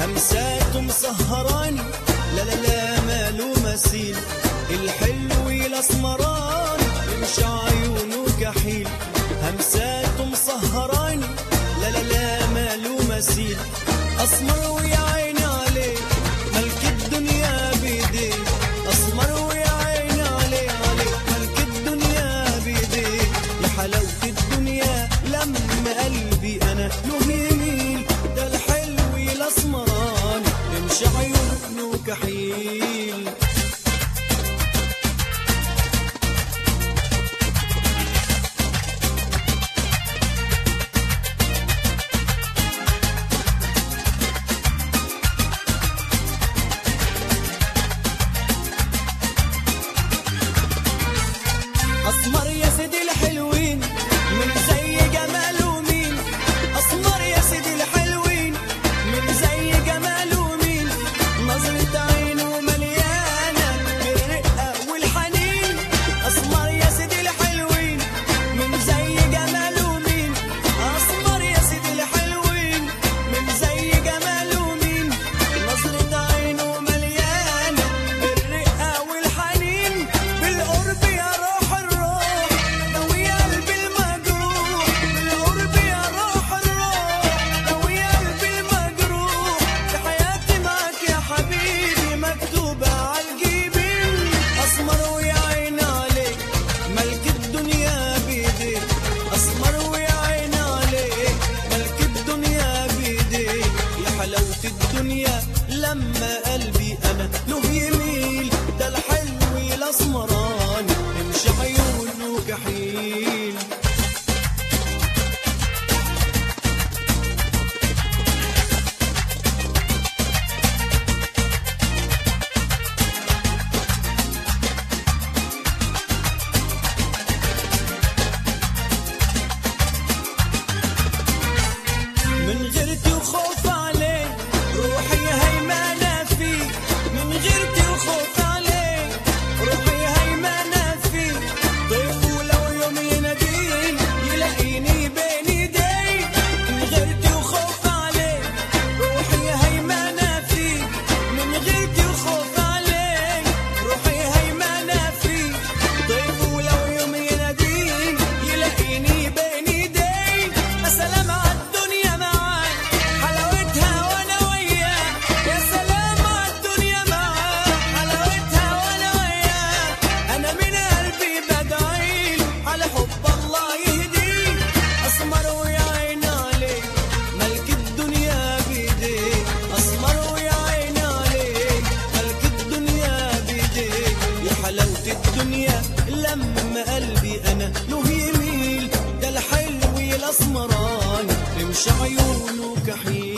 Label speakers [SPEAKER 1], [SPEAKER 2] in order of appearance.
[SPEAKER 1] همساته مسهراني لا لا لا ماله مثيل الحلو الاسمراني يمشي عيونه كحيل همساته مسهراني لا لا لا ماله مثيل اسمر ويا عيني عليه ملك الدنيا بيديه اسمر ويا عيني عليه عليه ملك الدنيا بيديه يا حلاوة الدنيا لما قلبي انا له يميل ده الحلو الاسمراني يمشي عيونه كحيل اسمر يا سيدي الحلوين من زي جماله مين اسمر يا سيدي الحلوين من زي جماله مين نظرة عينه مليانة بالرقة والحنين اسمر يا سيدي الحلوين من زي جماله مين اسمر يا سيدي الحلوين من زي جماله مين نظرة عينه مليانة بالرقة والحنين بالقرب يا روح الروح ناوي قلبي المجروح بالقرب يا روح الروح ناوي قلبي المجروح في حياتي معاك يا حبيبي مكتوبة عالجبين أسمر ويا عين عليك ملك الدنيا بيديك أسمر ويا عين عليك ملك الدنيا بيديك يا حلاوة الدنيا لما قلبي أنا له يميل ده الحلو الأسمراني امشي عيونه كحيل من غيرتي وخوف عليك روحي هيمنة فيك من غيرتي وخوف عليك روحي هيمنة فيك طيب ولو يوم يناديني يلاقيني بين ايديك من غيرتي وخوف عليك روحي هيمنة فيك من غيرتي وخوف عليك روحي هيمنة فيك طيب ولو يوم يناديني يلاقيني بين ايديك يا سلام عالدنيا معاك حلاوتها وانا وياك يا سلام عالدنيا معاك حلاوتها وانا وياك انا من قلبي بدعيلك على حب الله يهديك اسمر ويا عين عليك ملك الدنيا بيديك اسمر ويا عين عليك ملك الدنيا بيديك يا حلاوة الدنيا لما قلبي انا له يميل ده الحلو الاسمراني امشي عيونه كحيل